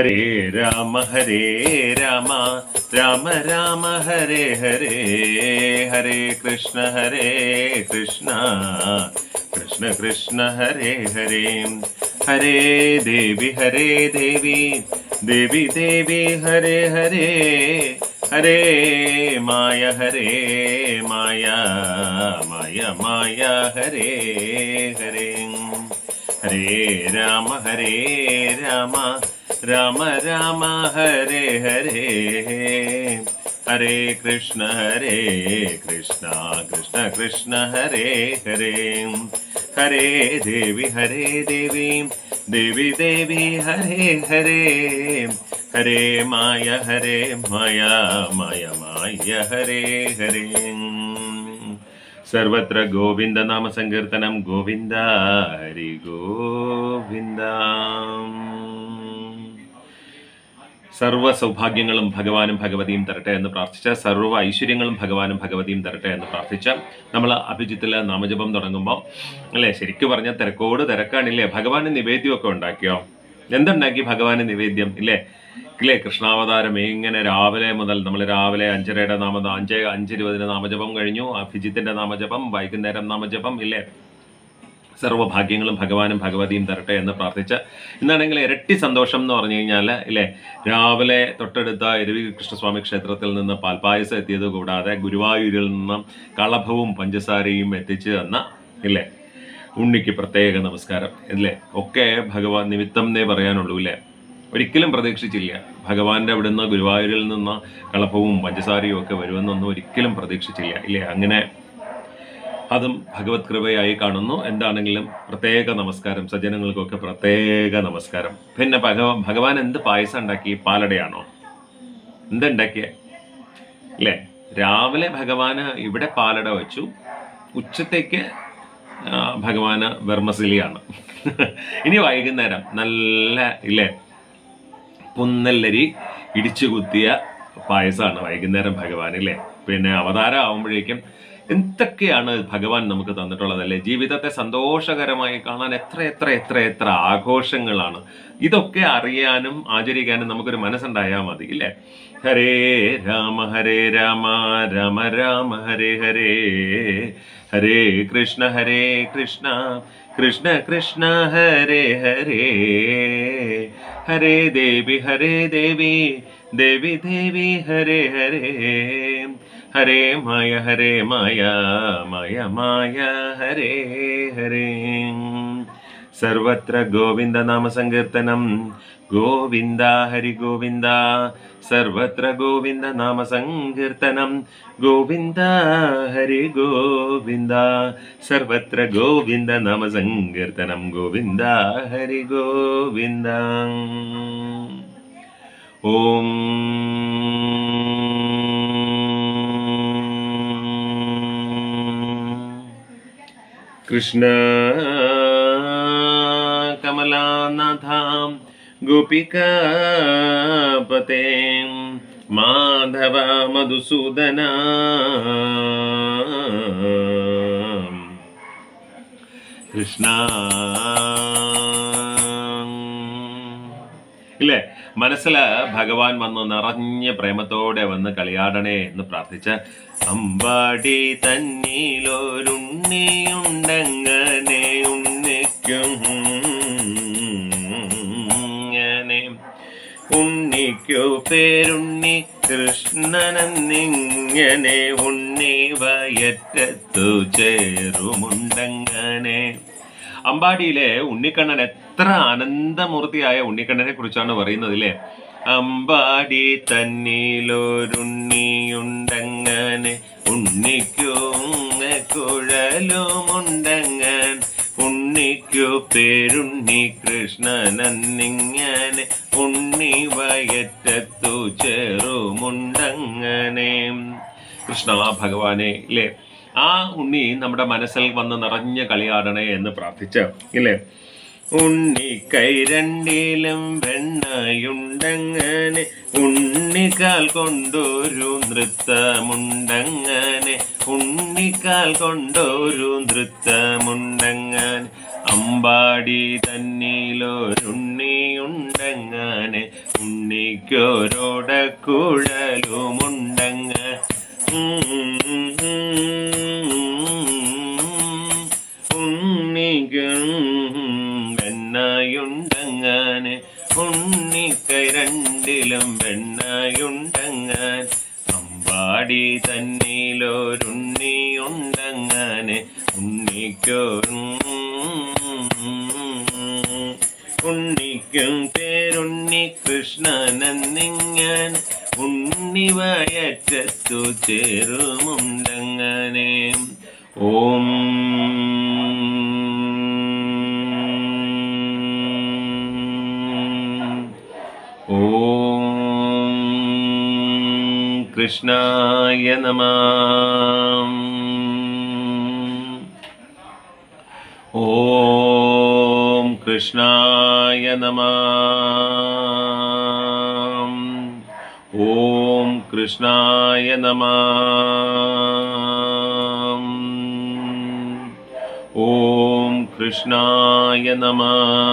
ഹരേ രാമ ഹരേ രാമ രാമ രാമ ഹരേ ഹരേ ഹരേ കൃഷ്ണ ഹരേ കൃഷ്ണ കൃഷ്ണ കൃഷ്ണ ഹരേ ഹരേ ഹരേ ദേവി ഹരേ ദേവി ദേവി ദേവി ഹരേ ഹരേ ഹരേ മായ ഹരേ മായ മായ മായ ഹരേ ഹരേ ഹരേ രാമ ഹരേ രാമ രാമ രാമ ഹരേ ഹരേ ഹരേ കൃഷ്ണ ഹരേ കൃഷ്ണ കൃഷ്ണ കൃഷ്ണ ഹരേ ഹരേ ഹരേ ദേവി ഹരേ ദേവി ദേവി ദേവി ഹരേ ഹരേ ഹരേ മായ ഹരേ മായ മായ മായ ഹരേ ഹരേ സർവത്ര ഗോവിന്ദ നാമ സങ്കീർത്തനം ഗോവിന്ദ ഹരി ഗോവിന്ദ സർവ്വ സൗഭാഗ്യങ്ങളും ഭഗവാനും ഭഗവതിയും തരട്ടെ എന്ന് പ്രാർത്ഥിച്ച സർവ്വ ഐശ്വര്യങ്ങളും ഭഗവാനും ഭഗവതിയും തരട്ടെ എന്ന് പ്രാർത്ഥിച്ച നമ്മൾ അഭിജിത്തിലെ നാമജപം തുടങ്ങുമ്പോൾ അല്ലേ ശരിക്കും പറഞ്ഞാൽ തിരക്കോട് തിരക്കാണില്ലേ ഭഗവാന് നിവേദ്യമൊക്കെ ഉണ്ടാക്കിയോ എന്തുണ്ടാക്കി ഭഗവാന് നിവേദ്യം ഇല്ലേ ഇല്ലേ കൃഷ്ണാവതാരം ഇങ്ങനെ രാവിലെ മുതൽ നമ്മൾ രാവിലെ അഞ്ചരയുടെ നാമ അഞ്ച് അഞ്ചിരുപതിന് നാമജപം കഴിഞ്ഞു അഭിജിത്തിന്റെ നാമജപം വൈകുന്നേരം നാമജപം ഇല്ലേ സർവ്വഭാഗ്യങ്ങളും ഭഗവാനും ഭഗവതിയും തരട്ടെ എന്ന് പ്രാർത്ഥിച്ച് ഇന്നാണെങ്കിൽ ഇരട്ടി സന്തോഷം എന്ന് പറഞ്ഞു കഴിഞ്ഞാൽ ഇല്ലേ രാവിലെ തൊട്ടടുത്ത എരവി കൃഷ്ണസ്വാമി ക്ഷേത്രത്തിൽ നിന്ന് പാൽപ്പായസം എത്തിയത് കൂടാതെ ഗുരുവായൂരിൽ നിന്ന് കളഭവും പഞ്ചസാരയും എത്തിച്ചു തന്ന ഇല്ലേ ഉണ്ണിക്ക് പ്രത്യേക നമസ്കാരം ഇല്ലേ ഒക്കെ ഭഗവാൻ നിമിത്തം എന്നേ പറയാനുള്ളൂ ഇല്ലേ ഒരിക്കലും പ്രതീക്ഷിച്ചില്ല ഭഗവാന്റെ അവിടുന്ന് ഗുരുവായൂരിൽ നിന്ന് കളഭവും പഞ്ചസാരയും ഒക്കെ വരുമെന്നൊന്നും ഒരിക്കലും പ്രതീക്ഷിച്ചില്ല ഇല്ലേ അങ്ങനെ അതും ഭഗവത് കൃപയായി കാണുന്നു എന്താണെങ്കിലും പ്രത്യേക നമസ്കാരം സജ്ജനങ്ങൾക്കൊക്കെ പ്രത്യേക നമസ്കാരം പിന്നെ ഭഗവാൻ ഭഗവാൻ എന്ത് പായസം ഉണ്ടാക്കി പാലടയാണോ എന്തുണ്ടാക്കിയ അല്ലേ രാവിലെ ഭഗവാന് ഇവിടെ പാലട വെച്ചു ഉച്ചത്തേക്ക് ആ, ഭഗവാന് വെർമസിലിയാണ് ഇനി വൈകുന്നേരം നല്ല ഇല്ലേ പുന്നല്ലരി ഇടിച്ചു കുത്തിയ പായസമാണ് വൈകുന്നേരം ഭഗവാൻ ഇല്ലേ പിന്നെ അവതാരം ആവുമ്പോഴേക്കും എന്തൊക്കെയാണ് ഭഗവാൻ നമുക്ക് തന്നിട്ടുള്ളത് അല്ലേ ജീവിതത്തെ സന്തോഷകരമായി കാണാൻ എത്ര എത്ര എത്ര എത്ര ആഘോഷങ്ങളാണ് ഇതൊക്കെ അറിയാനും ആചരിക്കാനും നമുക്കൊരു മനസ്സുണ്ടായാൽ മതി ഇല്ലേ ഹരേ രാമ ഹരേ രാമ രാമ രാമ ഹരേ ഹരേ ഹരേ കൃഷ്ണ ഹരേ കൃഷ്ണ കൃഷ്ണ കൃഷ്ണ ഹരേ ഹരേ ഹരേ ദേവി ഹരേ ദേവി ദേവി ദേവി ഹരേ ഹരേ ഹരേ മായ ഹരേ മായ മായ മായ ഹരേ ഹരേ സർവത്ര ഗോവിന്ദ നാമ സങ്കീർത്തനം ഗോവിന്ദ ഹരി ഗോവിന്ദ സർവത്ര ഗോവിന്ദ നാമ സങ്കീർത്തനം ഗോവിന്ദ ഹരി ഗോവിന്ദ സർവത്ര ഗോവിന്ദ നാമ സങ്കീർത്തനം ഗോവിന്ദ ഹരി ഗോവിന്ദ ഓം കൃഷ്ണ കമലാനാഥാം ഗോപികാപതേ മാധവ മധുസൂദന കൃഷ്ണ ഇല്ലേ മനസ്സില് ഭഗവാൻ വന്ന് നിറഞ്ഞ പ്രേമത്തോടെ വന്ന് കളിയാടണേ എന്ന് പ്രാർത്ഥിച്ച് അമ്പാടി തന്നിലൊരുണ്ണിയുണ്ടങ്ങനെ ഉണ്ണിക്കും അങ്ങനെ ഉണ്ണിക്കു പേരുണ്ണി കൃഷ്ണനെന്നിങ്ങനെ ഉണ്ണി വയറ്റത്തു ചേരുമുണ്ടങ്ങനെ അമ്പാടിയിലെ ഉണ്ണിക്കണ്ണൻ എത്ര ആനന്ദമൂർത്തിയായ ഉണ്ണിക്കണ്ണനെ കുറിച്ചാണ് പറയുന്നത് ഇല്ലേ അമ്പാടി തന്നിലൊരുണ്ണിയുണ്ടങ്ങനെ ഉണ്ണിക്കും കുഴലുമുണ്ടങ്ങൻ ഉണ്ണിക്കു പേരുണ്ണി കൃഷ്ണനെന്നിങ്ങനെ ഉണ്ണി വയറ്റത്തു ചേറുമുണ്ടങ്ങനെ കൃഷ്ണ ഭഗവാനെ ഇല്ലേ ആ ഉണ്ണി നമ്മുടെ മനസ്സിൽ വന്ന് നിറഞ്ഞ കളിയാടണേ എന്ന് പ്രാർത്ഥിച്ച് ഇല്ലേ ഉണ്ണിക്കൈ രണ്ടിലും വെണ്ണയുണ്ടങ്ങനെ ഉണ്ണിക്കാൽ കൊണ്ടൊരു നൃത്തമുണ്ടങ്ങനെ ഉണ്ണിക്കാൽ കൊണ്ടൊരു നൃത്തമുണ്ടങ്ങനെ അമ്പാടി തന്നിലൊരുണ്ണിയുണ്ടങ്ങനെ ഉണ്ണിക്കൊരോടക്കുഴലുമുണ്ടങ്ങ ഉണ്ണിക്കും വെണ്ണയുണ്ടങ്ങനെ ഉണ്ണിക്കൈ രണ്ടിലും വെണ്ണയുണ്ടങ്ങാൻ അമ്പാടി തന്നിലൊരുണ്ണിയുണ്ടങ്ങനെ ഉണ്ണിക്കൊരു ഉണ്ണിക്കും പേരുണ്ണി കൃഷ്ണനെന്നിങ്ങനെ ഉണ്ണി വയറ്റത്തു ചേരുമുണ്ടങ്ങനെ ഓം ഓം കൃഷ്ണായ നമ ഓം കൃഷ്ണായ നമ ഓം കൃഷ്ണായ നമ ഓം കൃഷ്ണായ നമ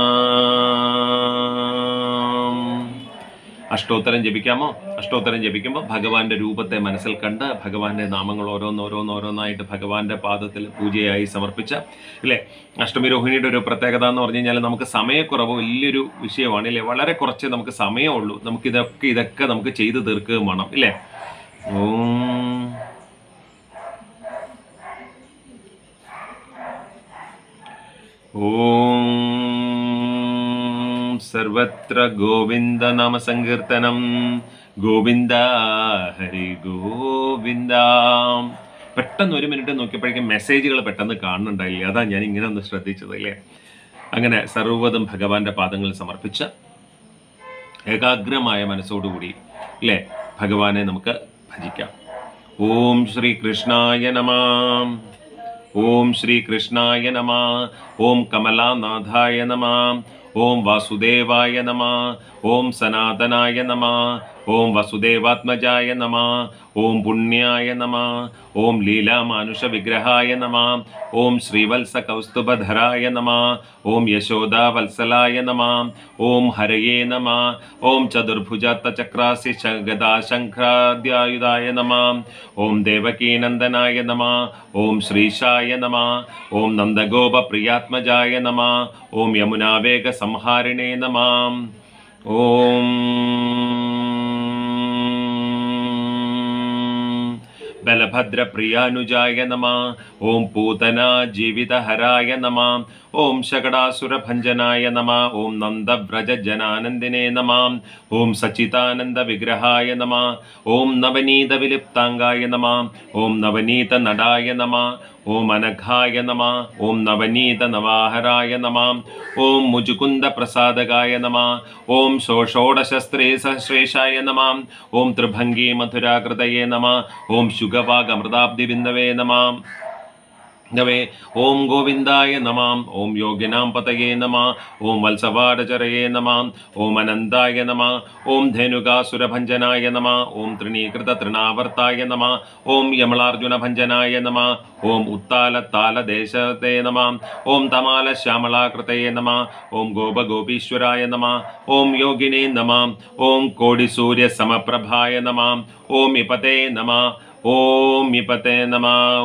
അഷ്ടോത്തരം ജപിക്കാമോ അഷ്ടോത്തരം ജപിക്കുമ്പോൾ ഭഗവാന്റെ രൂപത്തെ മനസ്സിൽ കണ്ട് ഭഗവാന്റെ നാമങ്ങൾ ഓരോന്നോരോന്നോരോന്നായിട്ട് ഭഗവാന്റെ പാദത്തിൽ പൂജയായി സമർപ്പിച്ച ഇല്ലേ അഷ്ടമി രോഹിണിയുടെ ഒരു പ്രത്യേകത എന്ന് പറഞ്ഞു കഴിഞ്ഞാൽ നമുക്ക് സമയക്കുറവ് വലിയൊരു വിഷയമാണ് ഇല്ലേ വളരെ കുറച്ച് നമുക്ക് സമയമുള്ളൂ നമുക്ക് ഇതൊക്കെ ഇതൊക്കെ നമുക്ക് ചെയ്തു തീർക്കുകയും വേണം ഇല്ലേ ഓം ഓം സർവത്ര ഗോവിന്ദ നാമ സങ്കീർത്തനം ഗോവിന്ദ ഹരി ഗോവിന്ദ പെട്ടെന്ന് ഒരു മിനിറ്റ് നോക്കിയപ്പോഴേക്കും മെസ്സേജുകൾ പെട്ടെന്ന് കാണുന്നുണ്ടായില്ലേ അതാ ഞാൻ ഇങ്ങനെ ഒന്ന് ശ്രദ്ധിച്ചത് അല്ലേ അങ്ങനെ സർവ്വതും ഭഗവാന്റെ പാദങ്ങളിൽ സമർപ്പിച്ച് ഏകാഗ്രമായ മനസ്സോടുകൂടി അല്ലേ ഭഗവാനെ നമുക്ക് ഭജിക്കാം ഓം ശ്രീ കൃഷ്ണായ നമാം ഓം ശ്രീ കൃഷ്ണായ നമ ഓം കമലാനാഥായ നമ ഓം വാസുദേവായ നമ ഓം സനാതനായ നമ ഓം വസുദേവാത്മജായ നമ ഓം പുണ്യായ നമ ഓം ലീലാമാനുഷ വിഗ്രഹായ നമ ഓം ശ്രീവത്സ കൗസ്തുഭധരായ നമ ഓം യശോദാവത്സലായ നമ ഓം ഹരയേ നമ ഓം ചതുർഭുജാത്തചക്രാസി ഗദാശംഖ്രാദ്യായുധായ നമ ഓം ദേവകീനന്ദനായ നമ ഓം ശ്രീശായ നമ ഓം നന്ദഗോപപ്രിയാത്മജായ നമ ഓം യമുനാവേഗ സംഹാരിണേ നമ ഓം ബലഭദ്രപ്രിയാനുജായ നമ ഓം പൂതന ജീവിതഹരായ നമ ഓം ശകടാസുരഭഞ്ജനായ നമ ഓം നന്ദവ്രജജനാനന്ദിനേ നമ ഓം സച്ചിതാനന്ദ വിഗ്രഹായ നമ ഓം നവനീത വിലിപ്താംഗായ നമ ഓം നവനീത നടായ നമ ഓം അനഘായ നമ ഓം നവനീത നവാഹരായ നമ ഓം മുജുകുന്ദ പ്രസാദകായ നമ ഓം ഷോഷോഡശസ്ത്രേ സഹസ്രേഷായ നമ ഓം ത്രിഭംഗി മധുരാകൃതയേ നമ ഓം ശുഗവാഗമൃതാബ്ദി ബിന്ദവേ നമ നവേ ഓം ഗോവിന്ദായ നമാം ഓം യോഗിനാം പതയേ നമ ഓം വത്സവാടചരയേ നമ ഓം അനന്തായ നമ ഓം ധേനുകാസുരഭഞ്ജനായ നമ ഓം തൃണീകൃത തൃണാവർത്തായ നമ ഓം യമളാർജുനഭഞ്ജനായ നമ ഓം ഉത്താലത്താലദേശത്തെ നമ ഓം തമാല ശ്യാമളാകൃതയെ നമ ഓം ഗോപഗോപീശ്വരായ നമ ഓം യോഗിനേ നമ ഓം കോടിസൂര്യ സമപ്രഭായ നമ ഓം ഇപതേ നമ ഓം ഇപതേ നമ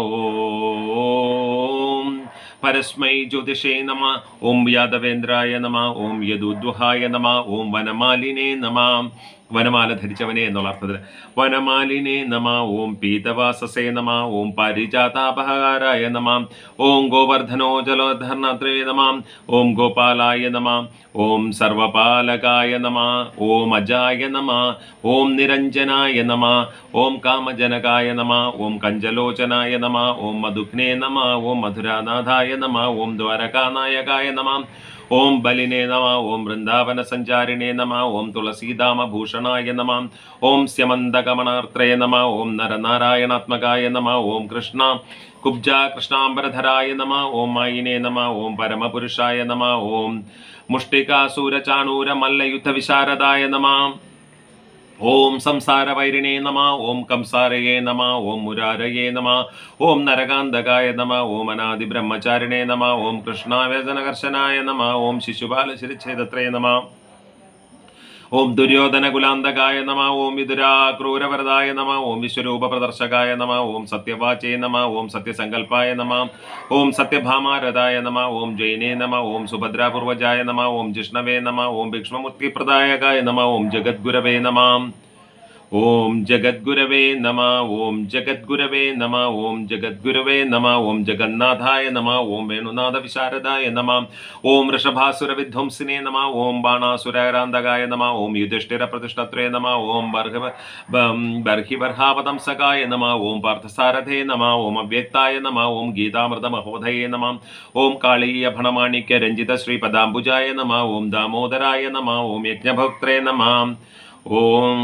ഓം പരസ്മൈ ജ്യോതിഷേ നമ ഓം യാദവേന്ദ്രായ നമ ഓം യദുദ്വഹായ നമ ഓം വനമാലിനേ നമ വനമാല ധരിച്ചവനെ എന്നുള്ള അർത്ഥത്തിൽ വനമാലിനേ നമ ഓം പീതവാസസേ നമ ഓം പാരിജാതാപഹാരായ നമ ഓം ഗോവർദ്ധനോ ജലോധർണത്രേ നമ ഓം ഗോപാലായ നമ ഓം സർവപാലകായ നമ ഓം അജായ നമ ഓം നിരഞ്ജനായ നമ ഓം കാമജനകായ നമ ഓം കഞ്ചലോചനായ നമ ഓം മധുഘ്നേ നമ ഓം മധുരാനാഥായ നമ ഓം ദ്വാരകാനായകായ നമ ഓം ബലിനേ നമ ഓം വൃന്ദാവന സഞ്ചാരിണേ നമ ഓം തുളസീധാമഭൂഷണായ നമ ഓം സ്യമന്തകമണാർത്രേ നമ ഓം നരനാരായണാത്മകായ നമ ഓം കൃഷ്ണ കുബ്ജ കൃഷ്ണാംബരധരായ നമ ഓം മായിനേ നമ ഓം പരമപുരുഷായ നമ ഓം മുഷ്ടികാസൂരചാണൂര മല്ലയുദ്ധ വിശാരദായ നമ ഓം സംസാരവൈരിണേ നമ ഓം കംസാരയേ നമ ഓം മുരാരയേ നമ ഓം നരകാന്തകായ നമ ഓം അനാദി ബ്രഹ്മചാരിണേ നമ ഓം കൃഷ്ണാവ്യസനകർശനായ നമ ഓം ശിശുപാലശിരച്ഛേദത്രേ നമ ഓം ദുര്യോധന കുലാന്തകായ നമ ഓം വിതുരാ ക്രൂരവരതായ നമ ഓം വിശ്വരൂപ പ്രദർശകായ നമ ഓം സത്യവാചേ നമ ഓം സത്യസങ്കൽപ്പായ നമ ഓം സത്യഭാമാരഥായ നമ ഓം ജൈനേ നമ ഓം സുഭദ്രാപൂർവജായ നമ ഓം ജിഷ്ണവേ നമ ഓം ഭീക്ഷ്മമൂർത്തിപ്രദായകായ നമ ഓം ജഗദ്ഗുരവേ നമ ഓം ജഗദ്ഗുരവേ നമ ഓം ജഗദ്ഗുരവേ നമ ഓം ജഗദ്ഗുരവേ നമ ഓം ജഗന്നാഥായ നമ ഓം വേണുനാഥ വിശാരദായ നമ ഓം ഋഷഭാസുര വിധ്വംസിനെ നമ ഓം ബാണാസുരാരാന്തകായ നമ ഓം യുധിഷ്ഠിര പ്രതിഷ്ഠത്രേ നമ ഓം ബർഹ ബർഹിബർഹാവതംസകായ നമ ഓം പാർത്ഥസാരഥേ നമ ഓം അവ്യക്തായ നമ ഓം ഗീതാമൃത മഹോദയേ നമ ഓം കാളീയ ഭണമാണിക്യ രഞ്ജിത ശ്രീപദാംബുജായ നമ ഓം ദാമോദരായ നമ ഓം യജ്ഞഭക്ത്രേ നമ ഓം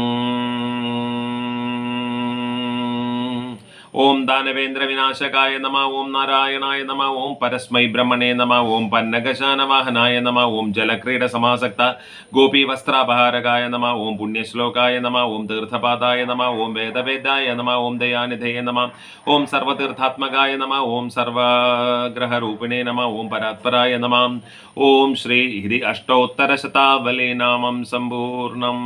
ഓം ദാനവേന്ദ്ര വിനാശകായ നമ ഓം നാരായണായ നമ ഓം പരസ്മൈ ബ്രഹ്മണേ നമ ഓം പന്നകശാനവാഹനായ നമ ഓം ജലക്രീഡ സമാസക്ത ഗോപി വസ്ത്രാപഹാരകായ നമ ഓം പുണ്യശ്ലോകായ നമ ഓം തീർത്ഥപാദായ നമ ഓം വേദവേദായ നമ ഓം ദയാനിധേയ നമ ഓം സർവതീർത്ഥാത്മകായ നമ ഓം സർവഗ്രഹരൂപിണേ നമ ഓം പരാത്പരായ നമ ഓം ശ്രീ ഹരി അഷ്ടോത്തരശതാവലി നാമം സമ്പൂർണം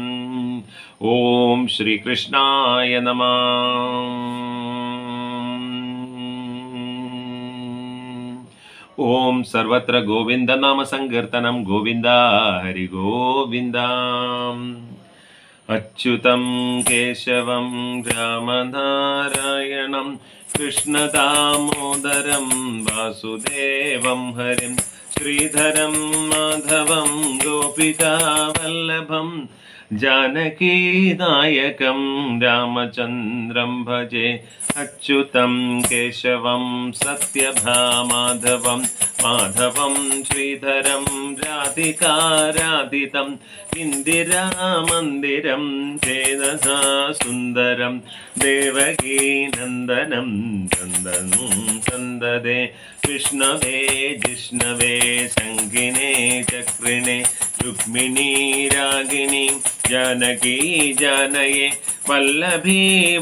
ഓം ശ്രീകൃഷ്ണായ നമ ഓം സർവത്ര ഗോവിന്ദ നാമ സങ്കീർത്തനം ഗോവിന്ദ ഹരി ഗോവിന്ദ അച്യുതം കേശവം രാമനാരായണം കൃഷ്ണദാമോദരം വാസുദേവം ഹരിം ശ്രീധരം മാധവം ഗോപികാവല്ലഭം जानकीनायकं रामचन्द्रं भजे अच्युतं केशवं सत्यभामाधवं माधवं श्रीधरं राधिकाराधितं इन्दिरामन्दिरं चेदसा सुन्दरं देवकीनन्दनं नन्दनं सन्ददे विष्णवे जिष्णवे सङ्गिने चक्रिणे रुक्मिणी रागिणी जानकी जानये वल्लभी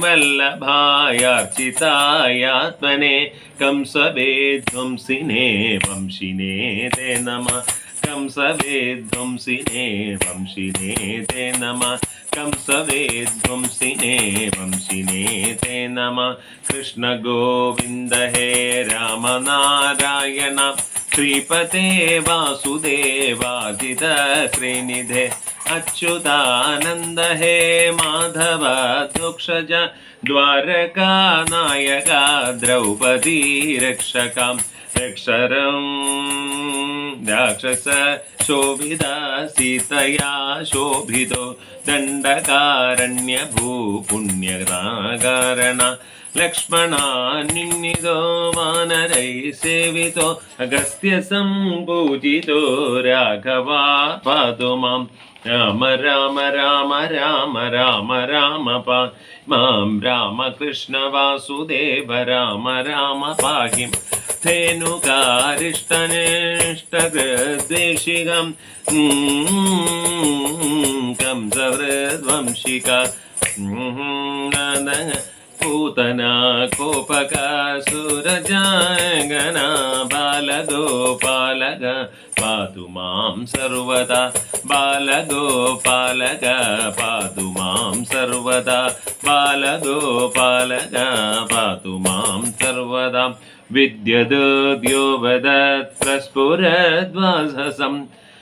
वल्लभायार्चितायात्मने कंसवे ध्वंसिने वंशिने ते नमः कंसवे ध्वंसिने वंशिने ते नमः कंसवे ध्वंसिने वंशिने ते नमः कृष्णगोविन्द हे रामनारायण श्रीपते वासुदेवादित श्रीनिधे अच्युतानन्द हे माधव दुक्षज द्वारका नायका द्रौपदी रक्षकां रक्षरं राक्षस शोभिता सीतया शोभितो दण्डकारण्यभूपुण्यरागारण लक्ष्मणान्निन्निदो वानरैः सेवितो अगस्त्य सम्पूजितो राघवा पातु मां राम राम राम राम राम राम पा मां रामकृष्ण वासुदेव राम राम पाहि धेनुकारिष्टनिष्टद्वेषिकं कंसवृद्वंशिका पूतना कोपकासुरजागना बालगोपालक पातु मां सर्वदा बालगोपालक पातु मां सर्वदा बालगोपालक पातु मां सर्वदा विद्यदुद्यो वदत् प्रस्फुरद्वाससम्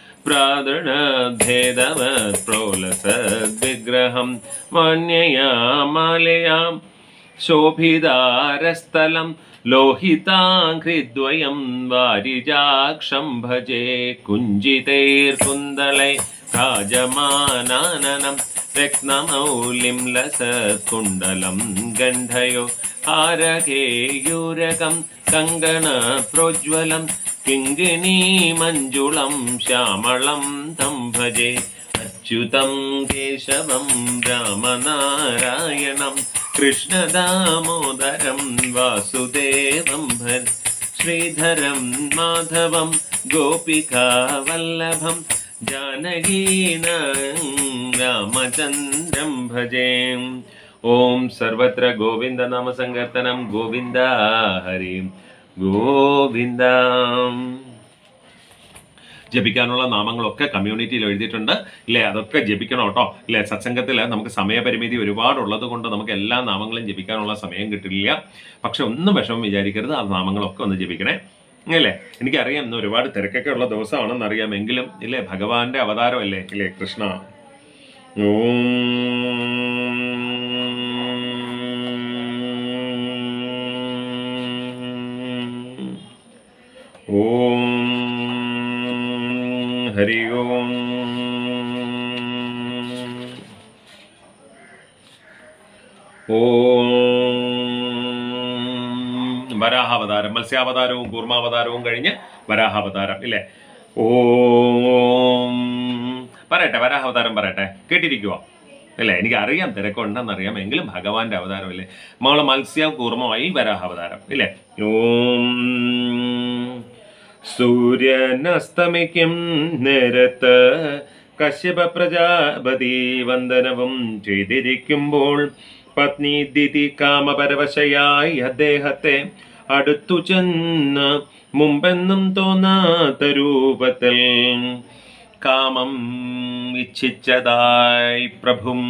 प्रादृढभेदवत् प्रोलसद्विग्रहं मन्यया मालयां शोभिदारस्थलं लोहिताङ्घ्रिद्वयं वारिजाक्षं भजे कुञ्जितैर्कुन्दलै राजमानाननं रत्नमौलिं लसत्कुण्डलं गण्डयो हारकेयूरकं कङ्गणप्रोज्ज्वलं किङ्गिणीमञ्जुलं श्यामलं तं भजे अच्युतं केशवं रामनारायणं कृष्णदामोदरं वासुदेवं भज श्रीधरं माधवं गोपिकावल्लभं ജാനകീനം രാമചന്ദ്രം ഭജേ ഓം സർവത്ര ഗോവിന്ദ നാമ സങ്കീർത്തനം ഗോവിന്ദ ഹരി ഗോവിന്ദ ജപിക്കാനുള്ള നാമങ്ങളൊക്കെ കമ്മ്യൂണിറ്റിയിൽ എഴുതിയിട്ടുണ്ട് ഇല്ലേ അതൊക്കെ ജപിക്കണം കേട്ടോ ഇല്ലേ സത്സംഗത്തിൽ നമുക്ക് സമയപരിമിതി ഒരുപാടുള്ളത് കൊണ്ട് നമുക്ക് എല്ലാ നാമങ്ങളും ജപിക്കാനുള്ള സമയം കിട്ടില്ല പക്ഷെ ഒന്നും വിഷമം വിചാരിക്കരുത് ആ നാമങ്ങളൊക്കെ ഒന്ന് ജപിക്കണേ ഇല്ലേ എനിക്കറിയാം ഇന്ന് ഒരുപാട് തിരക്കൊക്കെ ഉള്ള ദിവസമാണെന്ന് അറിയാം എങ്കിലും ഇല്ലേ ഭഗവാന്റെ അവതാരമല്ലേ ഇല്ലേ കൃഷ്ണ ഓം ഓം ഹരി ഓം ഓം വരാഹാവതാരം മത്സ്യാവതാരവും കൂർമാവതാരവും കഴിഞ്ഞ് വരാഹാവതാരം ഇല്ലേ ഓം പറയട്ടെ വരാഹാവതാരം പറയട്ടെ കേട്ടിരിക്കുവോ അല്ലേ എനിക്ക് അറിയാം തിരക്കുണ്ടെന്നറിയാം എങ്കിലും ഭഗവാന്റെ അവതാരമല്ലേ നമ്മളെ മത്സ്യ കൂർമ്മമായി വരാഹാവതാരം ഇല്ലേ ഓം സൂര്യനസ്തമിക്കും നേരത്ത് കശ്യപ പ്രജാപതി വന്ദനവും ചെയ്തിരിക്കുമ്പോൾ പത്നി ദിതി കാമപരവശയായി അദ്ദേഹത്തെ അടുത്തു ചെന്ന് മുമ്പെന്നും തോന്നാത്ത രൂപത്തിൽ കാമം ഇച്ഛിച്ചതായി പ്രഭും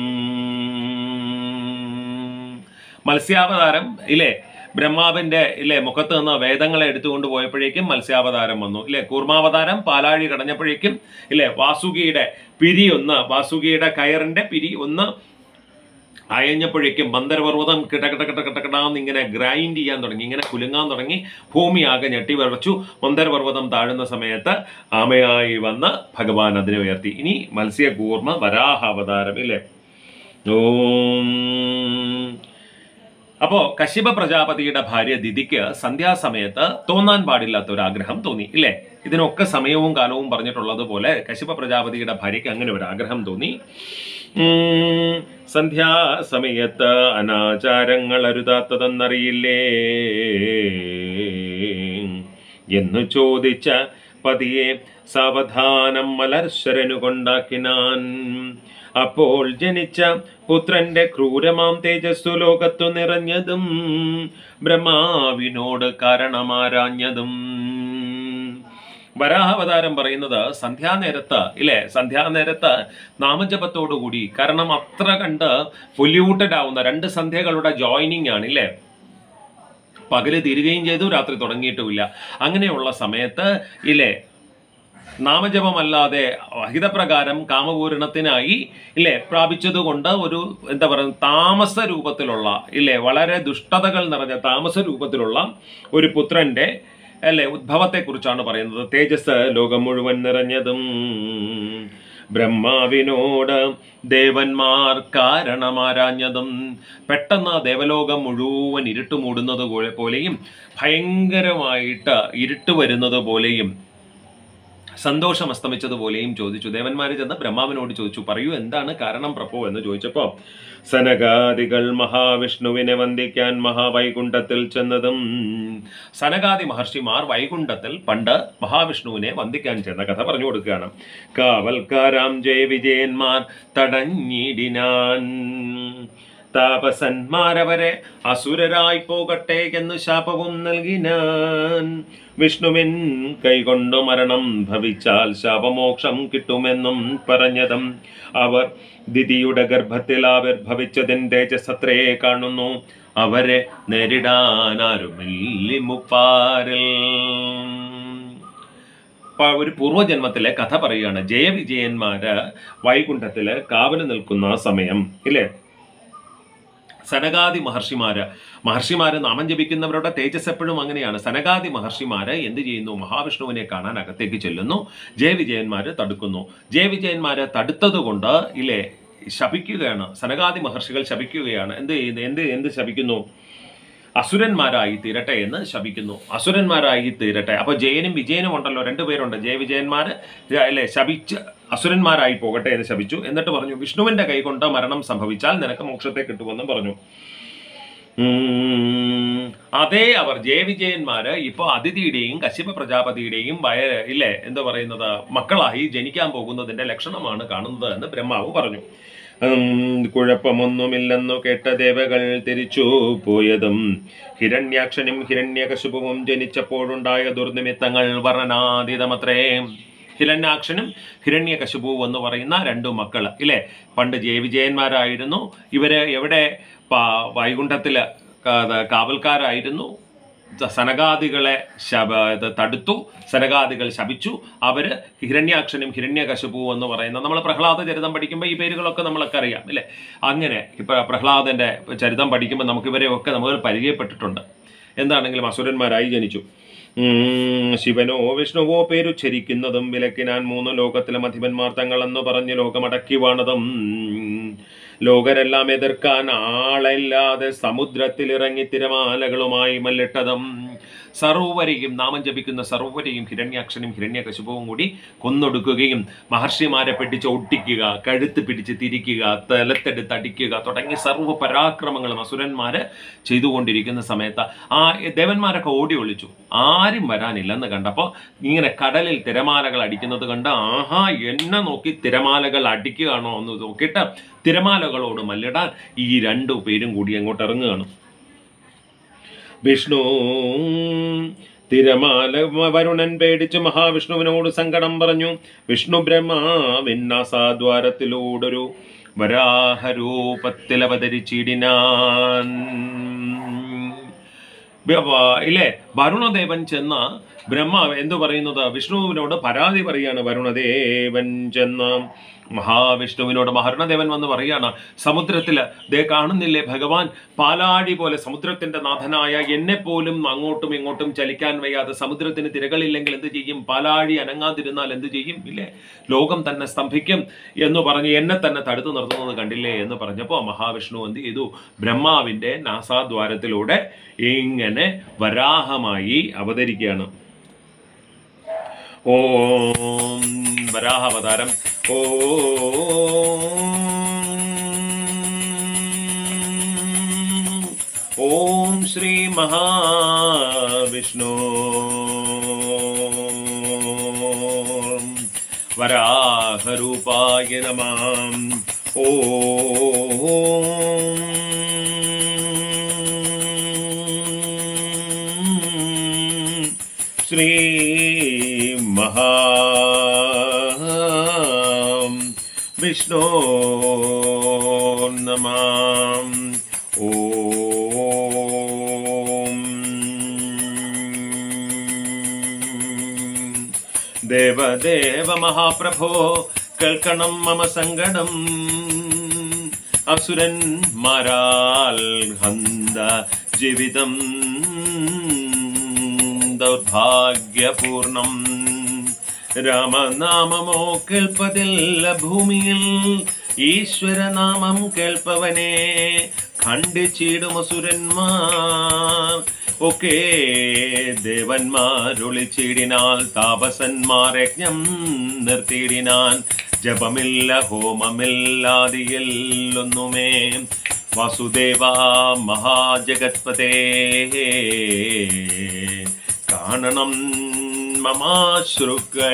മത്സ്യാവതാരം ഇല്ലേ ബ്രഹ്മാവിന്റെ ഇല്ലേ മുഖത്ത് നിന്ന് വേദങ്ങളെ എടുത്തുകൊണ്ട് പോയപ്പോഴേക്കും മത്സ്യാവതാരം വന്നു ഇല്ലേ കൂർമാവതാരം പാലാഴി കടഞ്ഞപ്പോഴേക്കും ഇല്ലേ വാസുകിയുടെ പിരി ഒന്ന് വാസുകിയുടെ കയറിന്റെ പിരി ഒന്ന് അയഞ്ഞപ്പോഴേക്കും മന്ദരപർവ്വതം കിടകിട കിട കിടകിടാന്ന് ഇങ്ങനെ ഗ്രൈൻഡ് ചെയ്യാൻ തുടങ്ങി ഇങ്ങനെ കുലുങ്ങാൻ തുടങ്ങി ഭൂമി ആകെ ഞെട്ടി വിറച്ചു മന്ദരപർവ്വതം താഴുന്ന സമയത്ത് ആമയായി വന്ന് ഭഗവാൻ അതിനെ ഉയർത്തി ഇനി മത്സ്യകൂർമ്മ വരാഹ അവതാരം ഇല്ലേ ഓം അപ്പോ കശ്യപ പ്രജാപതിയുടെ ഭാര്യ ദിതിക്ക് സന്ധ്യാസമയത്ത് തോന്നാൻ പാടില്ലാത്ത ഒരു ആഗ്രഹം തോന്നി ഇല്ലേ ഇതിനൊക്കെ സമയവും കാലവും പറഞ്ഞിട്ടുള്ളത് കശ്യപ പ്രജാപതിയുടെ ഭാര്യയ്ക്ക് അങ്ങനെ ഒരു ആഗ്രഹം തോന്നി ഉം, സന്ധ്യാസമയത്ത് അനാചാരങ്ങൾ അരുതാത്തതെന്നറിയില്ലേ എന്ന് ചോദിച്ച പതിയെ സാവധാനം മലർശരനു കൊണ്ടാക്കിനാൻ അപ്പോൾ ജനിച്ച പുത്രന്റെ ക്രൂരമാം തേജസ്സു ലോകത്തു നിറഞ്ഞതും ബ്രഹ്മാവിനോട് കാരണമാരാഞ്ഞതും വരാഹാവതാരം പറയുന്നത് സന്ധ്യാനേരത്ത് ഇല്ലേ സന്ധ്യാനേരത്ത് നാമജപത്തോടുകൂടി കാരണം അത്ര കണ്ട് പൊല്യൂട്ടഡ് ആവുന്ന രണ്ട് സന്ധ്യകളുടെ ജോയിനിങ് ആണ് ഇല്ലേ പകല് തീരുകയും ചെയ്തു രാത്രി തുടങ്ങിയിട്ടുമില്ല അങ്ങനെയുള്ള സമയത്ത് ഇല്ലേ നാമജപമല്ലാതെ ഹിതപ്രകാരം കാമപൂരണത്തിനായി ഇല്ലേ പ്രാപിച്ചതുകൊണ്ട് ഒരു എന്താ പറയുക താമസ രൂപത്തിലുള്ള ഇല്ലേ വളരെ ദുഷ്ടതകൾ നിറഞ്ഞ താമസ രൂപത്തിലുള്ള ഒരു പുത്രന്റെ അല്ലെ ഉദ്ഭവത്തെക്കുറിച്ചാണ് പറയുന്നത് തേജസ് ലോകം മുഴുവൻ നിറഞ്ഞതും ബ്രഹ്മാവിനോട് ദേവന്മാർ കാരണമാരാഞ്ഞതും പെട്ടെന്ന് ദേവലോകം മുഴുവൻ ഇരുട്ട് മൂടുന്നത് പോലെ- പോലെയും ഭയങ്കരമായിട്ട് ഇരുട്ട് വരുന്നത് പോലെയും സന്തോഷം അസ്തമിച്ചതുപോലെയും ചോദിച്ചു ദേവന്മാര് ചെന്ന് ബ്രഹ്മാവിനോട് ചോദിച്ചു പറയൂ എന്താണ് കാരണം പ്രഭു എന്ന് ചോദിച്ചപ്പോ സനകാദികൾ മഹാവിഷ്ണുവിനെ വന്ദിക്കാൻ മഹാവൈകുണ്ഠത്തിൽ ചെന്നതും സനകാദി മഹർഷിമാർ വൈകുണ്ഠത്തിൽ പണ്ട് മഹാവിഷ്ണുവിനെ വന്ദിക്കാൻ ചെന്ന കഥ പറഞ്ഞു കൊടുക്കുകയാണ് കാവൽക്കാരാം ജയ വിജയന്മാർ തടഞ്ഞിടിനാൻ താപസന്മാരവരെ അസുരരായി പോകട്ടെ എന്ന് ശാപവും നൽകിനാൻ വിഷ്ണുവിൻ കൈകൊണ്ട് മരണം ഭവിച്ചാൽ ശാപമോക്ഷം കിട്ടുമെന്നും പറഞ്ഞതും അവർ ദിതിയുടെ ഗർഭത്തിൽ ആവിർഭവിച്ചതിൻ തേജസത്രേ കാണുന്നു അവരെ നേരിടാനാരുമില്ലി മുപ്പാരിൽ പ- ഒരു പൂർവ്വജന്മത്തിലെ കഥ പറയുകയാണ് ജയവിജയന്മാര് വൈകുണ്ഠത്തില് കാവല് നിൽക്കുന്ന സമയം ഇല്ലേ സനകാദി മഹർഷിമാര് മഹർഷിമാര് നാമം ജപിക്കുന്നവരുടെ തേജസ് എപ്പോഴും അങ്ങനെയാണ് സനകാദി മഹർഷിമാര് എന്ത് ചെയ്യുന്നു മഹാവിഷ്ണുവിനെ കാണാൻ അകത്തേക്ക് ചെല്ലുന്നു ജയവിജയന്മാര് തടുക്കുന്നു ജയവിജയന്മാര് തടുത്തത് കൊണ്ട് ഇല്ലേ ശപിക്കുകയാണ് സനകാദി മഹർഷികൾ ശപിക്കുകയാണ് എന്ത് ചെയ്യുന്നു എന്ത് എന്ത് ശപിക്കുന്നു അസുരന്മാരായി തീരട്ടെ എന്ന് ശപിക്കുന്നു അസുരന്മാരായി തീരട്ടെ അപ്പൊ ജയനും വിജയനും ഉണ്ടല്ലോ രണ്ടുപേരുണ്ട് ജയവിജയന്മാര് ജ- അല്ലെ ശപിച്ച് അസുരന്മാരായി പോകട്ടെ എന്ന് ശപിച്ചു എന്നിട്ട് പറഞ്ഞു വിഷ്ണുവിന്റെ കൈ കൊണ്ട് മരണം സംഭവിച്ചാൽ നിനക്ക് മോക്ഷത്തെ കിട്ടുമെന്നും പറഞ്ഞു ഉം, അതേ അവർ ജയവിജയന്മാര് ഇപ്പൊ അതിഥിയുടെയും കശ്യപ പ്രജാപതിയുടെയും വയ ഇല്ലേ എന്താ പറയുന്നത് മക്കളായി ജനിക്കാൻ പോകുന്നതിന്റെ ലക്ഷണമാണ് കാണുന്നത് എന്ന് ബ്രഹ്മാവ് പറഞ്ഞു ഉം, കുഴപ്പമൊന്നുമില്ലെന്നു കേട്ട ദേവകൾ തിരിച്ചു പോയതും ഹിരണ്യാക്ഷനും ഹിരണ്യകശുപുവും ജനിച്ചപ്പോഴുണ്ടായ ദുർനിമിത്തങ്ങൾ വർണ്ണനാതീതമത്രേ ഹിരണ്യാക്ഷനും ഹിരണ്യകശുപുവും എന്ന് പറയുന്ന രണ്ടു മക്കള് ഇല്ലേ പണ്ട് ജയവിജയന്മാരായിരുന്നു ഇവര് എവിടെ പ- വൈകുണ്ഠത്തില് കാ- കാവൽക്കാരായിരുന്നു സ- സനകാദികളെ ശബ ഇത് തടുത്തു സനകാദികൾ ശപിച്ചു അവര് ഹിരണ്യാക്ഷനും ഹിരണ്യകശുപുവും എന്ന് പറയുന്ന നമ്മൾ പ്രഹ്ലാദ ചരിതം പഠിക്കുമ്പോൾ ഈ പേരുകളൊക്കെ നമ്മളൊക്കെ അറിയാം ഇല്ലേ അങ്ങനെ ഇപ്പൊ പ്രഹ്ലാദന്റെ ചരിതം പഠിക്കുമ്പോൾ നമുക്ക് ഇവരെയൊക്കെ നമ്മൾ പരിചയപ്പെട്ടിട്ടുണ്ട് എന്താണെങ്കിലും അസുരന്മാരായി ജനിച്ചു ഉം, ശിവനോ വിഷ്ണുവോ പേരുച്ചരിക്കുന്നതും വിലക്കിനാൻ മൂന്ന് ലോകത്തിലെ അധിപന്മാർ തങ്ങളെന്ന് പറഞ്ഞ് ലോകമടക്കി വാണതും ലോകരെല്ലാം എതിർക്കാൻ ആളില്ലാതെ സമുദ്രത്തിലിറങ്ങി തിരമാലകളുമായി മല്ലിട്ടതും സർവരെയും നാമം ജപിക്കുന്ന സർവരെയും ഹിരണ്യാക്ഷനും ഹിരണ്യകശുപവും കൂടി കൊന്നൊടുക്കുകയും മഹർഷിമാരെ പിടിച്ച് ഒട്ടിക്കുക കഴുത്ത് പിടിച്ച് തിരിക്കുക തലത്തെടുത്ത് അടിക്കുക തുടങ്ങിയ സർവ്വ പരാക്രമങ്ങളും അസുരന്മാര് ചെയ്തുകൊണ്ടിരിക്കുന്ന സമയത്ത് ആ ദേവന്മാരൊക്കെ ഓടി ഒളിച്ചു ആരും വരാനില്ലെന്ന് കണ്ടപ്പോൾ ഇങ്ങനെ കടലിൽ തിരമാലകൾ അടിക്കുന്നത് കണ്ട് ആഹാ എന്നെ നോക്കി തിരമാലകൾ അടിക്കുകയാണോ എന്ന് നോക്കിയിട്ട് തിരമാലകളോട് മല്ലിടാൻ ഈ രണ്ടു പേരും കൂടി അങ്ങോട്ട് ഇറങ്ങുകയാണ് വിഷ്ണു തിരമാല വരുണൻ പേടിച്ച് മഹാവിഷ്ണുവിനോട് സങ്കടം പറഞ്ഞു വിഷ്ണു ബ്രഹ്മാവിന്നാസാദ്വാരത്തിലൂടൊരു വരാഹരൂപത്തിൽ അവതരിച്ചിടിനാൻ വ്യ- ഇല്ലേ വരുണദേവൻ ചെന്ന ബ്രഹ്മാവ് എന്തു പറയുന്നത് വിഷ്ണുവിനോട് പരാതി പറയാണ് വരുണദേവൻ ചെന്ന മഹാവിഷ്ണുവിനോട് മഹരണദേവൻ വന്ന് പറയാണ് സമുദ്രത്തില് ദേ കാണുന്നില്ലേ ഭഗവാൻ പാലാഴി പോലെ സമുദ്രത്തിന്റെ നാഥനായ എന്നെ പോലും അങ്ങോട്ടും ഇങ്ങോട്ടും ചലിക്കാൻ വയ്യാതെ സമുദ്രത്തിന് തിരകളില്ലെങ്കിൽ എന്ത് ചെയ്യും പാലാഴി അനങ്ങാതിരുന്നാൽ എന്ത് ചെയ്യും ഇല്ലേ ലോകം തന്നെ സ്തംഭിക്കും എന്ന് പറഞ്ഞ് എന്നെ തന്നെ തടുത്തു നിർത്തുന്നത് കണ്ടില്ലേ എന്ന് പറഞ്ഞപ്പോൾ മഹാവിഷ്ണു എന്ത് ചെയ്തു ബ്രഹ്മാവിന്റെ നാസാദ്വാരത്തിലൂടെ ഇങ്ങനെ വരാഹമായി അവതരിക്കുകയാണ് ഓം വരാഹാവതാരം ഓം ഓം ശ്രീ മഹാവിഷ്ണു വരാഹരൂപായ നമാം ഓം ശ്രീ മഹാ വിഷ്ണു നമാം ഓം ദേവദേവ മഹാപ്രഭോ കേൾക്കണം മമ സങ്കടം അസുരന്മാരാൽ ഹന്ത ജീവിതം ദൗർഭാഗ്യപൂർണം രാമനാമമോ കേൾപ്പതില്ല ഭൂമിയിൽ ഈശ്വരനാമം കേൾപ്പവനെ ഖണ്ഡിച്ചിടും അസുരന്മാർ ഒക്കെ ദേവന്മാരൊളിച്ചിടിനാൽ താപസന്മാർ യജ്ഞം നിർത്തിയിടിനാൻ ജപമില്ല ഹോമമില്ലാതിയില്ലൊന്നുമേ വാസുദേവ മഹാജഗത്പതേ കാണണം മമാശ്രുക്കൾ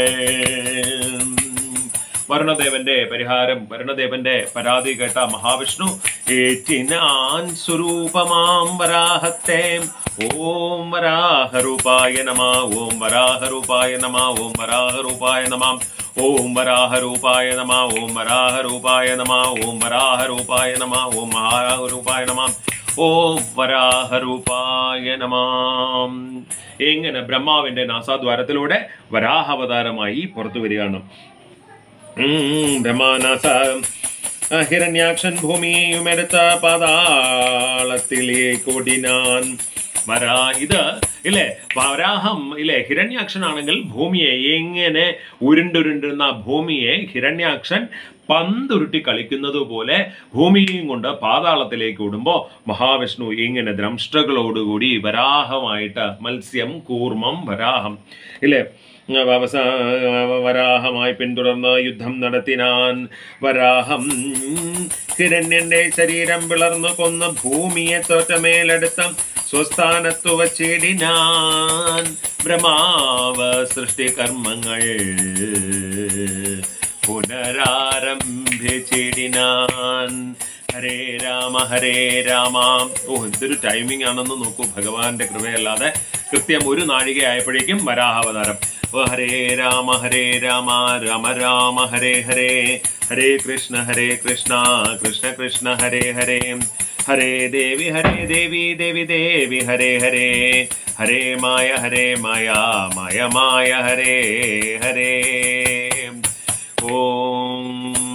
വരുണദേവന്റെ പരിഹാരം വരുണദേവന്റെ പരാതി കേട്ട മഹാവിഷ്ണു ഏറ്റിനാൻ സ്വരൂപമാം വരാഹത്തെ ഓം വരാഹരൂപായ നമ ഓം വരാഹരൂപായ നമ ഓം വരാഹരൂപായ നമ ഓം വരാഹരൂപായ നമ ഓം വരാഹരൂപായ നമ ഓം വരാഹരൂപായ നമ ഓം മഹാരൂപായ നമ ഓം വരാഹരൂപായ നമാം ഇങ്ങനെ ബ്രഹ്മാവിന്റെ നാസാദ്വാരത്തിലൂടെ വരാഹാവതാരമായി പുറത്തു വരികയാണ് ഉം, ബ്രഹ്മാനാസ ഹിരണ്യാക്ഷൻ ഭൂമിയും എടുത്ത പാതാളത്തിലേക്ക് ഓടിനാൻ വരാ ഇത് ഇല്ലേ വരാഹം ഇല്ലേ ഹിരണ്യാക്ഷനാണെങ്കിൽ ഭൂമിയെ എങ്ങനെ ഉരുണ്ടുരുണ്ടുന്ന ഭൂമിയെ ഹിരണ്യാക്ഷൻ പന്തുരുട്ടി കളിക്കുന്നത് പോലെ ഭൂമിയും കൊണ്ട് പാതാളത്തിലേക്ക് ഓടുമ്പോൾ മഹാവിഷ്ണു ഇങ്ങനെ ദ്രംഷ്ടകളോടുകൂടി വരാഹമായിട്ട് മത്സ്യം കൂർമ്മം വരാഹം ഇല്ലേ അവസ വരാഹമായി പിന്തുടർന്ന് യുദ്ധം നടത്തിനാൻ വരാഹം ഹിരണ്യന്റെ ശരീരം പിളർന്നു കൊന്ന് ഭൂമിയെ തോറ്റമേലെടുത്ത സ്വസ്ഥാനത്തു വച്ചിടിനാൻ ബ്രഹ്മാവ് സൃഷ്ടികർമ്മങ്ങൾ പുനരാരംഭിച്ചിടിനാൻ ഹരേ രാമ ഹരേ രാമ ഓ എന്തൊരു ടൈമിംഗ് ആണെന്ന് നോക്കൂ ഭഗവാന്റെ കൃപയല്ലാതെ കൃത്യം ഒരു നാഴിക ആയപ്പോഴേക്കും വരാഹാവതാരം ഓ ഹരേ രാമ ഹരേ രാമ രാമ രാമ ഹരേ ഹരേ ഹരേ കൃഷ്ണ ഹരേ കൃഷ്ണ കൃഷ്ണ കൃഷ്ണ ഹരേ ഹരേ ഹരേ ദേവി ഹരേ ദേവി ദേവി ദേവി ഹരേ ഹരേ ഹരേ മായ ഹരേ മായ മായ മായ ഹരേ ഹരേ ഓം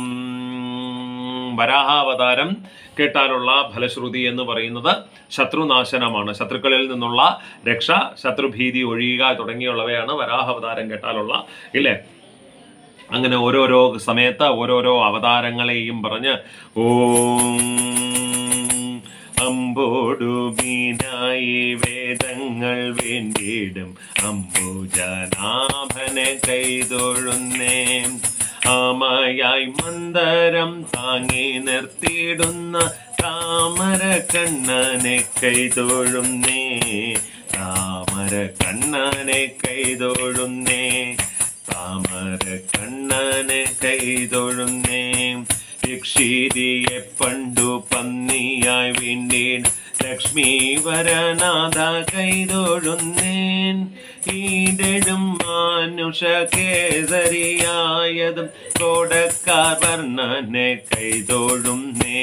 വരാഹാവതാരം കേട്ടാലുള്ള ഫലശ്രുതി എന്ന് പറയുന്നത് ശത്രുനാശനമാണ് ശത്രുക്കളിൽ നിന്നുള്ള രക്ഷ ശത്രുഭീതി ഒഴിയുക തുടങ്ങിയുള്ളവയാണ് വരാഹാവതാരം കേട്ടാലുള്ള ഇല്ലേ അങ്ങനെ ഓരോരോ സമയത്ത് ഓരോരോ അവതാരങ്ങളെയും പറഞ്ഞ് ഓം അമ്പോടു മീനായി വേദങ്ങൾ വേണ്ടിയിടും അംബുജനാഭനെ കൈതൊഴുന്നേ ആമയായി മന്ദരം താങ്ങി നിർത്തിയിടുന്ന താമര കണ്ണനെ കൈതൊഴുന്നേ താമര കണ്ണനെ കൈതൊഴുന്നേ താമര കണ്ണനെ കൈതൊഴുന്നേ യക്ഷീതിയെ പണ്ടു പന്നിയായി വീണ്ടീൻ ലക്ഷ്മി വരനാഥ കൈതൊഴുന്നേൻ ഈടഴും മാനുഷ കേസരിയായതും കോടക്കാർ വർണ്ണനെ കൈതൊഴുന്നേ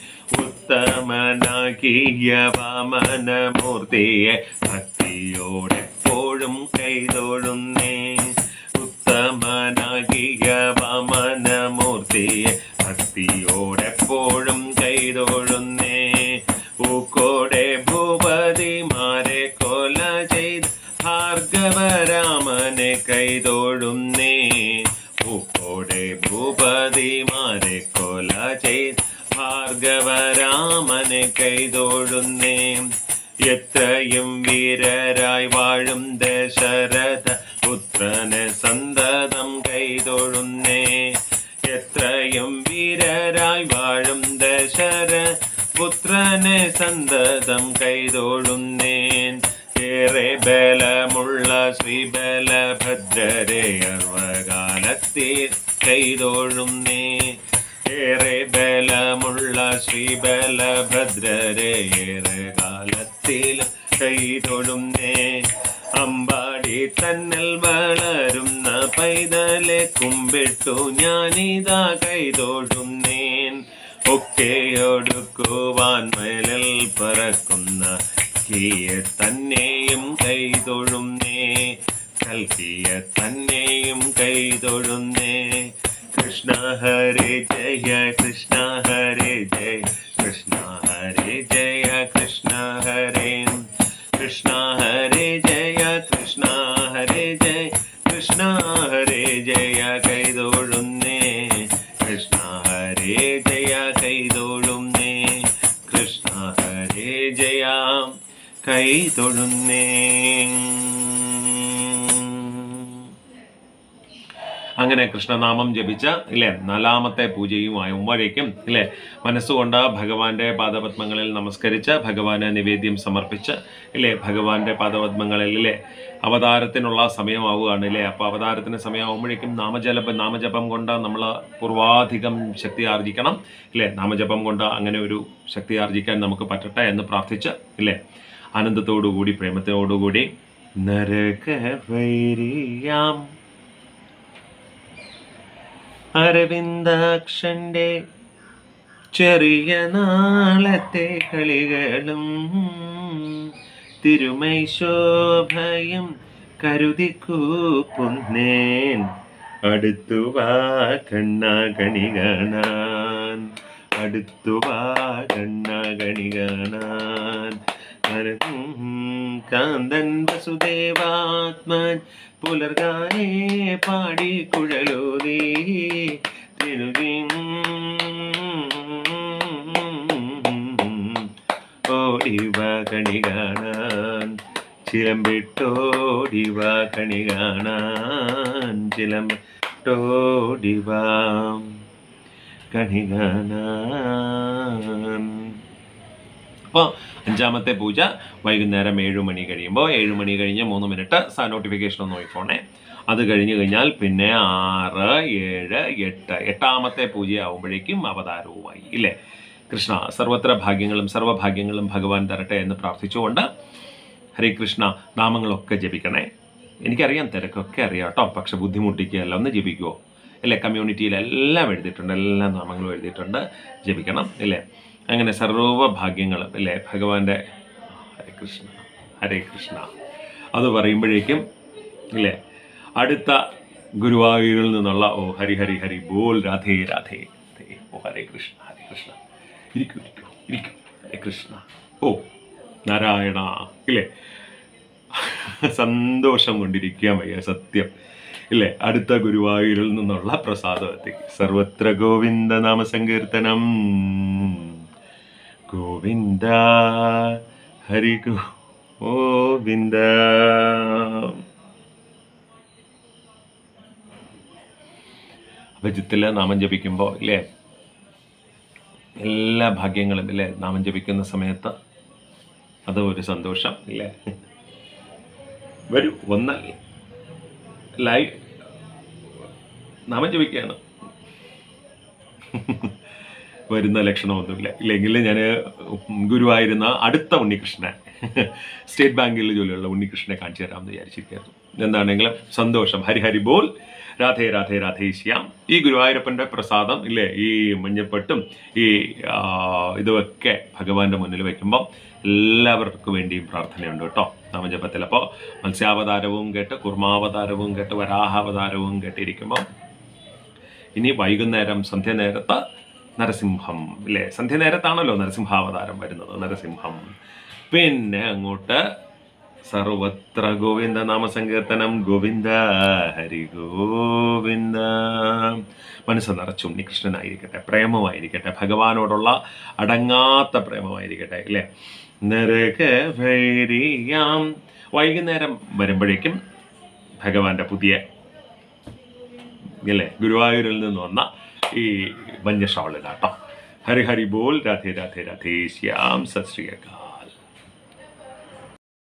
ഉത്തമനാകിയ വാമനമൂർത്തിയെ ഭക്തിയോടെപ്പോഴും കൈതൊഴുന്നേ ഉത്തമനാകിയ വാമനമൂർത്തിയെ ഭക്തിയോടെപ്പോഴും കൈതൊഴുന്നേ പൂക്കോടെ ഭൂപതിമാരെ കൊല ചെയ്ത് ഭാർഗവരാമനെ കൈതൊഴുന്നേ പൂക്കോടെ ഭൂപതിമാരെ കൊല ചെയ്ത് ഭാർഗവരാമനെ കൈതൊഴുന്നേ എത്രയും വീരരായി വാഴും ദശരഥ പുത്രനെ സന്തതം കൈതൊഴുന്നേ എത്രയും വീരരായി വാഴും ദശര പുത്രനെ സന്തതം കൈതൊഴുന്നേൻ ഏറെ ബലമുള്ള ശ്രീബലഭദ്രരെ അർവകാലത്തിൽ കൈതൊഴുന്നേ ഏറെ ബലമുള്ള ശ്രീബലഭദ്രരെ ഏറെ കാലത്തിൽ കൈതൊഴുന്നേ അമ്പാടി തന്നൽ വളരുന്ന പൈതലെ കുമ്പിട്ടു ഞാനിതാ കൈതൊഴുന്നേൻ ഒക്കെയൊടുക്കുവാൻ മലൽ പറക്കുന്ന കീയ തന്നെയും കൈതൊഴുന്നേ കൽക്കിയ തന്നെയും കൈതൊഴുന്നേ കൃഷ്ണ ഹരേ ജയ കൃഷ്ണ ഹരേ ജയ കൃഷ്ണ ഹരേ ജയ കൃഷ്ണ ഹരേ കൃഷ്ണ ഹരേ ജയ കൃഷ്ണ ഹരേ ജയ കൃഷ്ണ ഹരേ ജയ കൈതൊഴുന്നേ കൃഷ്ണ ഹരേ ജയ കൈതൊഴുന്നേ കൃഷ്ണ ഹരേ ജയ കൈതൊഴുന്നേ അങ്ങനെ കൃഷ്ണനാമം ജപിച്ച് ഇല്ലേ നാലാമത്തെ പൂജയും ആയുമ്പോഴേക്കും ഇല്ലേ മനസ്സുകൊണ്ട് ഭഗവാന്റെ പാദപത്മങ്ങളിൽ നമസ്കരിച്ച് ഭഗവാന് നിവേദ്യം സമർപ്പിച്ച് ഇല്ലേ ഭഗവാന്റെ പാദപത്മങ്ങളിൽ ഇല്ലേ അവതാരത്തിനുള്ള സമയമാവുകയാണ് ഇല്ലേ അപ്പോൾ അവതാരത്തിന് സമയമാകുമ്പോഴേക്കും നാമജലപ നാമജപം കൊണ്ട് നമ്മൾ പൂർവാധികം ശക്തി ആർജിക്കണം ഇല്ലേ നാമജപം കൊണ്ട് അങ്ങനെ ഒരു ശക്തി ആർജിക്കാൻ നമുക്ക് പറ്റട്ടെ എന്ന് പ്രാർത്ഥിച്ച് ഇല്ലേ ആനന്ദത്തോടുകൂടി പ്രേമത്തോടുകൂടി നരകവൈരിയാം അരവിന്ദാക്ഷന്റെ ചെറിയ നാളത്തെ കളികളും തിരുമൈ ശോഭയും കരുതി കൂപ്പുന്നേൻ അടുത്തു വാ കണ്ണാകണി കാണാൻ അടുത്തു വാ കണ്ണാകണി കാണാൻ ഭരതം കാന്തൻ വസുദേവാത്മൻ പുലർകാലേ പാടി കുഴലോതി തിരുകി ഓടിവ കണി കാണാൻ ചിലമ്പിട്ടോടിവ കണി കാണാൻ ചിലമ്പിട്ടോടിവ കണി കാണാൻ അപ്പോൾ അഞ്ചാമത്തെ പൂജ വൈകുന്നേരം ഏഴ് മണി കഴിയുമ്പോൾ ഏഴ് മണി കഴിഞ്ഞ് മൂന്ന് മിനിറ്റ് സാ നോട്ടിഫിക്കേഷൻ ഒന്ന് നോക്കിക്കോണേ അത് കഴിഞ്ഞ് കഴിഞ്ഞാൽ പിന്നെ ആറ് ഏഴ് എട്ട് എട്ടാമത്തെ പൂജയാവുമ്പോഴേക്കും അവതാരവുമായി ഇല്ലേ കൃഷ്ണ സർവത്ര ഭാഗ്യങ്ങളും സർവ്വഭാഗ്യങ്ങളും ഭഗവാൻ തരട്ടെ എന്ന് പ്രാർത്ഥിച്ചുകൊണ്ട് ഹരേ കൃഷ്ണ നാമങ്ങളൊക്കെ ജപിക്കണേ എനിക്കറിയാം തിരക്കൊക്കെ അറിയാം കേട്ടോ പക്ഷെ ബുദ്ധിമുട്ടിക്കുകയല്ല ഒന്ന് ജപിക്കുമോ ഇല്ലേ കമ്മ്യൂണിറ്റിയിൽ എല്ലാം എഴുതിയിട്ടുണ്ട് എല്ലാ നാമങ്ങളും എഴുതിയിട്ടുണ്ട് ജപിക്കണം ഇല്ലേ അങ്ങനെ സർവ്വ ഭാഗ്യങ്ങളും ഇല്ലേ ഭഗവാന്റെ ഹരേ കൃഷ്ണ ഹരേ കൃഷ്ണ അത് പറയുമ്പോഴേക്കും ഇല്ലേ അടുത്ത ഗുരുവായൂരിൽ നിന്നുള്ള ഓ ഹരി ഹരി ഹരി ബോൽ രാധേ രാധേ രാധേ. ഓ ഹരേ കൃഷ്ണ ഹരേ കൃഷ്ണ ഇരിക്കൂ ഇരിക്കൂ ഇരിക്കൂ ഹരേ കൃഷ്ണ ഓ നാരായണ ഇല്ലേ സന്തോഷം കൊണ്ടിരിക്കാൻ വയ്യ സത്യം ഇല്ലേ അടുത്ത ഗുരുവായൂരിൽ നിന്നുള്ള പ്രസാദത്തിൽ സർവത്ര ഗോവിന്ദ നാമസങ്കീർത്തനം ഗോവിന്ദ ഹരി ഗോവിന്ദ അഭിജിത്തിൽ നാമം ജപിക്കുമ്പോൾ ഇല്ലേ എല്ലാ ഭാഗ്യങ്ങളും ഇല്ലേ നാമം ജപിക്കുന്ന സമയത്ത് അത് ഒരു സന്തോഷം ഇല്ലേ വരൂ വന്നാൽ ലൈവ് നാമം ജപിക്കുകയാണ് വരുന്ന ലക്ഷണമൊന്നുമില്ല ഇല്ലെങ്കിൽ ഞാൻ ഗുരുവായിരുന്ന അടുത്ത ഉണ്ണികൃഷ്ണനെ സ്റ്റേറ്റ് ബാങ്കിൽ ജോലിയുള്ള ഉണ്ണികൃഷ്ണനെ കാണിച്ചു തരാമെന്ന് വിചാരിച്ചിരിക്കുന്നു എന്താണെങ്കിലും സന്തോഷം ഹരി ഹരി ബോൽ രാധേ രാധേ രാധേശ്യാം ഈ ഗുരുവായൂരപ്പൻ്റെ പ്രസാദം ഇല്ലേ ഈ മഞ്ഞപ്പെട്ടും ഈ ആ, ഇതുമൊക്കെ ഭഗവാന്റെ മുന്നിൽ വെക്കുമ്പോൾ എല്ലാവർക്കും വേണ്ടിയും പ്രാർത്ഥനയുണ്ട് കേട്ടോ നാമജപത്തിൽ അപ്പോൾ മത്സ്യാവതാരവും കേട്ട് കുർമാവതാരവും കേട്ട് വരാഹാവതാരവും കേട്ടിരിക്കുമ്പോൾ ഇനി വൈകുന്നേരം സന്ധ്യനേരത്ത് നരസിംഹം ഇല്ലേ സന്ധ്യനേരത്താണല്ലോ നരസിംഹാവതാരം വരുന്നത് നരസിംഹം പിന്നെ അങ്ങോട്ട് സർവത്ര ഗോവിന്ദ നാമസങ്കീർത്തനം ഗോവിന്ദ ഹരി ഗോവിന്ദ മനസ്സ് നിറച്ച് ഉണ്ണികൃഷ്ണനായിരിക്കട്ടെ പ്രേമമായിരിക്കട്ടെ ഭഗവാനോടുള്ള അടങ്ങാത്ത പ്രേമമായിരിക്കട്ടെ ഇല്ലേ നരക ഭൈരിയാം വൈകുന്നേരം വരുമ്പോഴേക്കും ഭഗവാന്റെ പുതിയ ഇല്ലേ ഗുരുവായൂരിൽ നിന്ന് വന്ന ഈ മഞ്ഞ ഷാളിലാട്ടോ ഹരി ഹരി ബോൽ രാധേ രാധേ രാധേ ശ്യാം സത് ശ്രീ അകാൽ